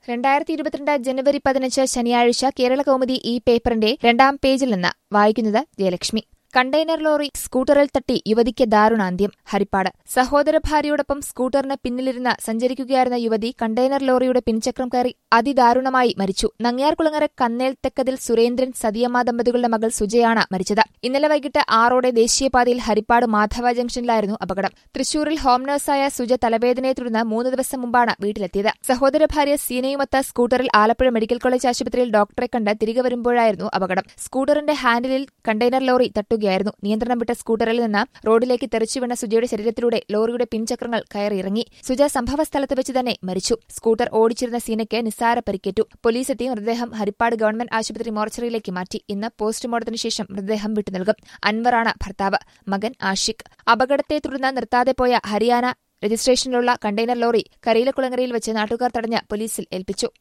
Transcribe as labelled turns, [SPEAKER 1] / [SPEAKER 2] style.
[SPEAKER 1] രണ്ടായിരത്തി ഇരുപത്തിരണ്ട് ജനുവരി പതിനഞ്ച് ശനിയാഴ്ച കേരള കൗമുദി ഈ പേപ്പറിന്റെ രണ്ടാം പേജിൽ നിന്ന് വായിക്കുന്നത് ജയലക്ഷ്മി കണ്ടെയ്നർ ലോറി സ്കൂട്ടറിൽ തട്ടി യുവതിക്ക് ദാരുണാന്ത്യം ഹരിപ്പാട് സഹോദര ഭാര്യയോടൊപ്പം സ്കൂട്ടറിന് പിന്നിലിരുന്ന് സഞ്ചരിക്കുകയായിരുന്ന യുവതി കണ്ടെയ്നർ ലോറിയുടെ പിൻചക്രം കയറി അതിദാരുണമായി മരിച്ചു നങ്ങ്യാർകുളങ്ങര കന്നേൽ തെക്കതിൽ സുരേന്ദ്രൻ സതിയമ്മ ദമ്പതികളുടെ മകൾ സുജയാണ് മരിച്ചത് ഇന്നലെ വൈകിട്ട് ആറോടെ ദേശീയപാതയിൽ ഹരിപ്പാട് മാധവ ജംഗ്ഷനിലായിരുന്നു അപകടം തൃശൂരിൽ ഹോം നഴ്സായ സുജ തലവേദനയെ തുടർന്ന് മൂന്ന് ദിവസം മുമ്പാണ് വീട്ടിലെത്തിയത് സഹോദര ഭാര്യ സീനയുമൊത്ത സ്കൂട്ടറിൽ ആലപ്പുഴ മെഡിക്കൽ കോളേജ് ആശുപത്രിയിൽ ഡോക്ടറെ കണ്ട് തിരികെ വരുമ്പോഴായിരുന്നു അപകടം സ്കൂട്ടറിന്റെ ഹാൻഡിലിൽ കണ്ടെയ്നർ ലോറി തട്ടുകയായിരുന്നു നിയന്ത്രണം വിട്ട സ്കൂട്ടറിൽ നിന്ന് റോഡിലേക്ക് തെറിച്ചുവീണ സുജയുടെ ശരീരത്തിലൂടെ ലോറിയുടെ പിൻചക്രങ്ങൾ കയറിയിറങ്ങി സുജ സംഭവസ്ഥലത്ത് വെച്ച് തന്നെ മരിച്ചു സ്കൂട്ടർ ഓടിച്ചിരുന്ന സീനയ്ക്ക് നിസ്സാര പരിക്കേറ്റു പോലീസ് എത്തി മൃതദേഹം ഹരിപ്പാട് ഗവൺമെന്റ് ആശുപത്രി മോർച്ചറിയിലേക്ക് മാറ്റി ഇന്ന് പോസ്റ്റ്മോർട്ടത്തിന് ശേഷം മൃതദേഹം വിട്ടുനൽകും അൻവറാണ് ഭർത്താവ് മകൻ ആഷിഖ് അപകടത്തെ തുടർന്ന് നിർത്താതെ പോയ ഹരിയാന രജിസ്ട്രേഷനിലുള്ള കണ്ടെയ്നർ ലോറി കരയിലക്കുളങ്ങരയിൽ വെച്ച് നാട്ടുകാർ തടഞ്ഞ് പോലീസിൽ ഏൽപ്പിച്ചു